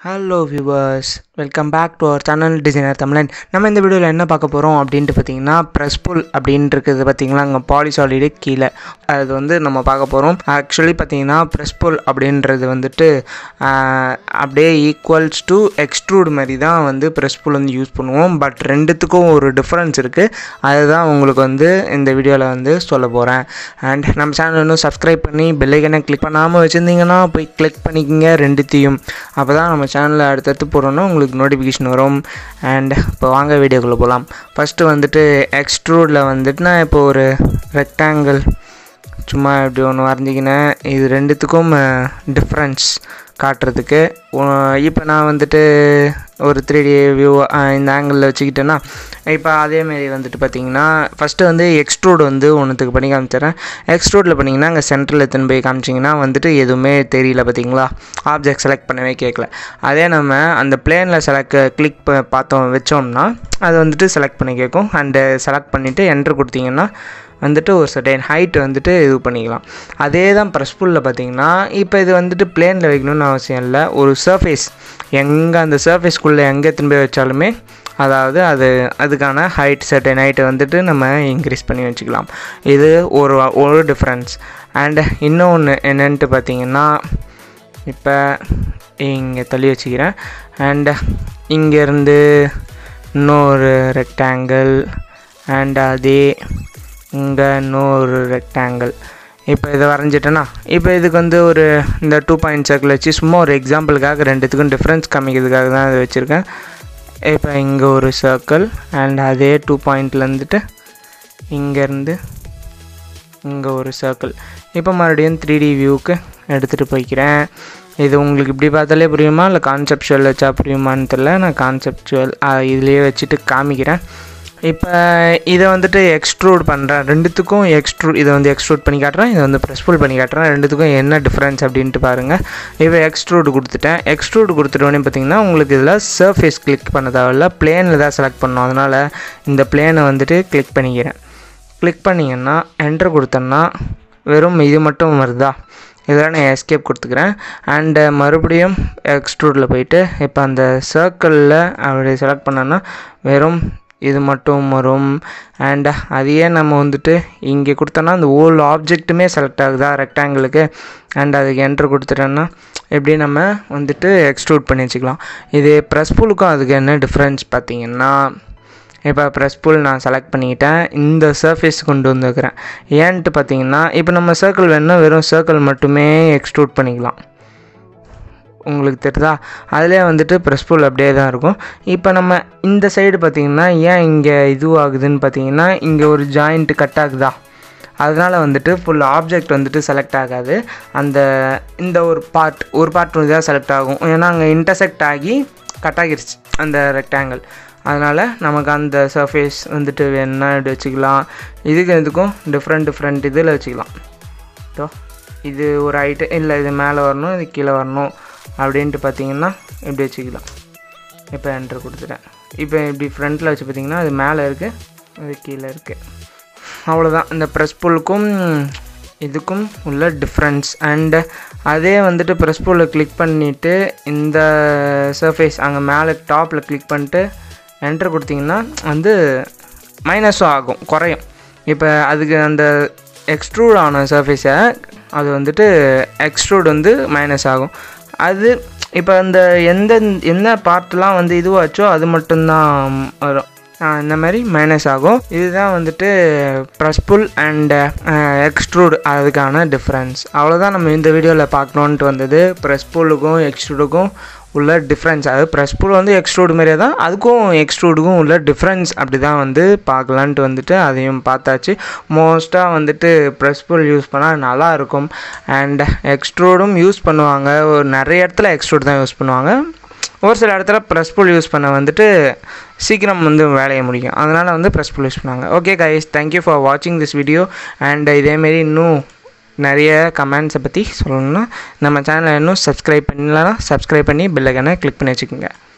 hello viewers welcome back to our channel designer Tamizhan நம்ம இந்த வீடியோவில் என்ன பார்க்க போகிறோம் அப்படின்ட்டு பார்த்தீங்கன்னா ப்ரெஸ் புல் அப்படின்ட்டு இருக்குது பார்த்தீங்களா அங்கே பாலிசாலிடு கீழே அது வந்து நம்ம பார்க்க போகிறோம் ஆக்சுவலி பார்த்தீங்கன்னா ப்ரெஸ் புல் அப்படின்றது வந்துட்டு ஆஹ், அப்படியே ஈக்குவல்ஸ் டு எக்ஸ்ட்ரூட் மாதிரி தான் வந்து ப்ரெஸ் புல் வந்து யூஸ் பண்ணுவோம் பட் ரெண்டுத்துக்கும் ஒரு டிஃப்ரென்ஸ் இருக்குது அதுதான் உங்களுக்கு வந்து இந்த வீடியோவில் வந்து சொல்ல போகிறேன் அண்ட் நம்ம சேனல் இன்னும் சப்ஸ்கிரைப் பண்ணி பெல்லைக்கனை கிளிக் பண்ணாமல் வச்சுருந்தீங்கன்னா போய் கிளிக் பண்ணிக்கோங்க ரெண்டுத்தையும் அப்போ தான் நம்ம சேனலில் அடுத்தடுத்து போடுறோன்னா உங்களுக்கு நோட்டிஃபிகேஷன் வரும் அண்ட் இப்போ வாங்க வீடியோக்குள்ளே போகலாம் ஃபஸ்ட்டு வந்துட்டு எக்ஸ்ட்ரூடில் வந்துட்டு நான் இப்போ ஒரு ரெக்டாங்கிள் சும்மா இப்படி ஒன்று வரைஞ்சிக்கினேன் இது ரெண்டுத்துக்கும் டிஃப்ரென்ஸ் காட்டுறதுக்கு இப்போ நான் வந்துட்டு ஒரு த்ரீ டி வியூ இந்த ஆங்கிளில் வச்சுக்கிட்டேன்னா இப்போ அதேமாரி வந்துட்டு பார்த்தீங்கன்னா ஃபஸ்ட்டு வந்து எக்ஸ்ட்ரூட் வந்து ஒன்றுத்துக்கு பண்ணி காமிச்சிடுறேன் எக்ஸ்ட்ரூடில் பண்ணிங்கன்னா அங்கே சென்டரில் எடுத்துன்னு போய் காமிச்சிங்கன்னா வந்துட்டு எதுவுமே தெரியல பார்த்தீங்களா ஆப்ஜெக்ட் செலக்ட் பண்ணவே கேட்கல அதே நம்ம அந்த பிளேனில் செலக்ட் கிளிக் பார்த்தோம் வச்சோம்னா அது வந்துட்டு செலக்ட் பண்ணி கேட்கும் அண்டு செலக்ட் பண்ணிவிட்டு என்ட்ரு கொடுத்தீங்கன்னா வந்துட்டு ஒரு சர்டைன் ஹைட் வந்துட்டு இது பண்ணிக்கலாம் அதே தான் ப்ரெஸ் புல்லில் பார்த்தீங்கன்னா இப்போ இது வந்துட்டு பிளேனில் வைக்கணும்னு அவசியம் இல்லை ஒரு சர்ஃபேஸ் எங்கே அந்த சர்ஃபேஸ்க்குள்ளே எங்கே திரும்பி வச்சாலுமே அதாவது அது அதுக்கான ஹைட் சர்டைன் ஹைட்டை வந்துட்டு நம்ம இன்க்ரீஸ் பண்ணி வச்சுக்கலாம் இது ஒரு ஒரு டிஃப்ரென்ஸ் அண்ட் இன்னொன்று என்னன்ட்டு பார்த்தீங்கன்னா இப்போ இங்கே தள்ளி வச்சுக்கிறேன் அண்ட் இங்கேருந்து இன்னொரு ரெக்டாங்கிள் அண்ட் அதே இங்கே இன்னொரு ரெக்டாங்கிள் இப்போ இதை வரைஞ்சிட்டேன்னா இப்போ இதுக்கு வந்து ஒரு இந்த டூ பாயிண்ட் சர்க்கிள் வச்சு சும்மா ஒரு எக்ஸாம்பிளுக்காக ரெண்டுத்துக்கும் டிஃப்ரென்ஸ் காமிக்கிறதுக்காக தான் இதை வச்சுருக்கேன் இப்போ இங்கே ஒரு சர்க்கிள் அண்ட் அதே டூ பாயிண்ட்லேருந்துட்டு இங்கேருந்து இங்கே ஒரு சர்க்கிள் இப்போ மறுபடியும் த்ரீ டி வியூக்கு எடுத்துகிட்டு போய்க்கிறேன் இது உங்களுக்கு இப்படி பார்த்தாலே புரியுமா இல்லை கான்செப்டுவல் வச்சா புரியுமான்னு தெரில நான் கான்செப்டுவல் இதுலேயே வச்சுட்டு காமிக்கிறேன் இப்போ இதை வந்துட்டு எக்ஸ்ட்ரூட் பண்ணுறேன் ரெண்டுத்துக்கும் எக்ஸ்ட்ரூட் இதை வந்து எக்ஸ்ட்ரூட் பண்ணி காட்டுறேன் இதை வந்து ப்ரெஸ் புல் பண்ணி காட்டுறேன் ரெண்டுத்துக்கும் என்ன டிஃப்ரென்ஸ் அப்படின்ட்டு பாருங்கள் இப்போ எக்ஸ்ட்ரூட் கொடுத்துட்டேன் எக்ஸ்ட்ரூட் கொடுத்துட்டோன்னே பார்த்தீங்கன்னா உங்களுக்கு இதில் சர்ஃபேஸ் கிளிக் பண்ண தேவையில்ல பிளேனில் தான் செலக்ட் பண்ணணும் அதனால் இந்த பிளேனை வந்துட்டு கிளிக் பண்ணிக்கிறேன் கிளிக் பண்ணிங்கன்னா என்ட்ரு கொடுத்தேன்னா வெறும் இது மட்டும் வருதா இதில் நான் எஸ்கேப் கொடுத்துக்கிறேன் அண்டு மறுபடியும் எக்ஸ்ட்ரூடில் போயிட்டு இப்போ அந்த சர்க்கிளில் அப்படி செலக்ட் பண்ணேன்னா வெறும் இது மட்டும் வரும் அண்ட் அதையே நம்ம வந்துட்டு இங்கே கொடுத்தோன்னா அந்த ஓல் ஆப்ஜெக்ட்டுமே செலக்ட் ஆகுதா ரெக்டாங்கிளுக்கு அண்ட் அதுக்கு என்ட்ரு கொடுத்துட்டோன்னா எப்படி நம்ம வந்துட்டு எக்ஸ்ட்ரூட் பண்ணி வச்சுக்கலாம் இது ப்ரெஸ் புல்லுக்கும் அதுக்கு என்ன டிஃப்ரென்ஸ் பார்த்தீங்கன்னா இப்போ ப்ரெஸ் புல் நான் செலக்ட் பண்ணிக்கிட்டேன் இந்த சர்ஃபேஸ் கொண்டு வந்துருக்கிறேன் ஏன்ட்டு பார்த்தீங்கன்னா இப்போ நம்ம சர்க்கிள் வேணும்னா வெறும் சர்க்கிள் மட்டுமே எக்ஸ்ட்ரூட் பண்ணிக்கலாம் உங்களுக்கு தெரியுதா அதிலே வந்துட்டு ப்ரெஸ் புல் அப்படியே தான் இருக்கும் இப்போ நம்ம இந்த சைடு பார்த்திங்கன்னா ஏன் இங்கே இதுவாகுதுன்னு பார்த்தீங்கன்னா இங்கே ஒரு ஜாயிண்ட் கட் ஆகுதா அதனால் வந்துட்டு ஃபுல் ஆப்ஜெக்ட் வந்துட்டு செலக்ட் ஆகாது அந்த இந்த ஒரு பார்ட் ஒரு பார்ட் வந்து தான் செலக்ட் ஆகும் ஏன்னா அங்கே இன்டர்செக்ட் ஆகி கட் ஆகிருச்சு அந்த ரெக்டாங்கிள் அதனால் நமக்கு அந்த சர்ஃபேஸ் வந்துட்டு வேணுன்னா இப்படி வச்சுக்கலாம் இதுக்கு இதுக்கும் டிஃப்ரெண்ட் டிஃப்ரெண்ட் இதில் வச்சுக்கலாம் ஸோ இது ஒரு ஹைட்டு இல்லை இது மேலே வரணும் இது கீழே வரணும் அப்படின்ட்டு பார்த்தீங்கன்னா இப்படி வச்சுக்கலாம் இப்போ என்ட்ரு கொடுத்துட்டேன் இப்போ இப்படி ஃப்ரண்ட்டில் வச்சு பார்த்தீங்கன்னா அது மேலே இருக்குது அது கீழே இருக்குது அவ்வளோதான் இந்த ப்ரெஸ் புல்லுக்கும் இதுக்கும் உள்ள டிஃப்ரென்ஸ் அண்டு அதே வந்துட்டு ப்ரெஸ் புல்லை கிளிக் பண்ணிவிட்டு இந்த சர்ஃபேஸ் அங்கே மேலே டாப்பில் கிளிக் பண்ணிட்டு என்ட்ரு கொடுத்தீங்கன்னா வந்து மைனஸும் ஆகும் குறையும் இப்போ அதுக்கு அந்த எக்ஸ்ட்ரூட் ஆன சர்ஃபேஸை அது வந்துட்டு எக்ஸ்ட்ரூட் வந்து மைனஸ் ஆகும் அது இப்போ அந்த எந்த என்ன பார்ட்லாம் வந்து இதுவாச்சோ அது மட்டும்தான் வரும் ஆஹ் இந்த மாதிரி மைனஸ் ஆகும் இதுதான் வந்துட்டு ப்ரெஸ் புல் அண்ட் எக்ஸ்ட்ரூட் அதுக்கான டிஃப்ரென்ஸ் அவ்வளோதான் நம்ம இந்த வீடியோவில் பார்க்கணுன்ட்டு வந்தது ப்ரெஸ் புல்லுக்கும் எக்ஸ்ட்ரூடுக்கும் உள்ள டிஃப்ரென்ஸ் அதாவது ப்ரெஸ் புல் வந்து எக்ஸ்ட்ரூட் மாதிரியே தான் அதுக்கும் எக்ஸ்ட்ரூடுக்கும் உள்ள டிஃப்ரென்ஸ் அப்படி தான் வந்து பார்க்கலான்ட்டு வந்துட்டு அதையும் பார்த்தாச்சு மோஸ்ட்டாக வந்துட்டு ப்ரெஸ் புல் யூஸ் பண்ணால் நல்லா இருக்கும் அண்ட் எக்ஸ்ட்ரூடும் யூஸ் பண்ணுவாங்க ஒரு நிறைய இடத்துல எக்ஸ்ட்ரூட் தான் யூஸ் பண்ணுவாங்க ஒரு சில இடத்துல ப்ரெஸ் புல் யூஸ் பண்ண வந்துட்டு சீக்கிரம் வந்து வேலையை முடியும் அதனால் வந்து ப்ரெஸ் புல் யூஸ் பண்ணுவாங்க ஓகே கைஸ் தேங்க்யூ ஃபார் வாட்சிங் திஸ் வீடியோ அண்ட் இதேமாரி இன்னும் நிறைய கமெண்ட்ஸை பற்றி சொல்லணும்னா நம்ம சேனலை இன்னும் சப்ஸ்கிரைப் பண்ணலன்னா சப்ஸ்கிரைப் பண்ணி பெல்லைக்கான கிளிக் பண்ணி வச்சுக்கோங்க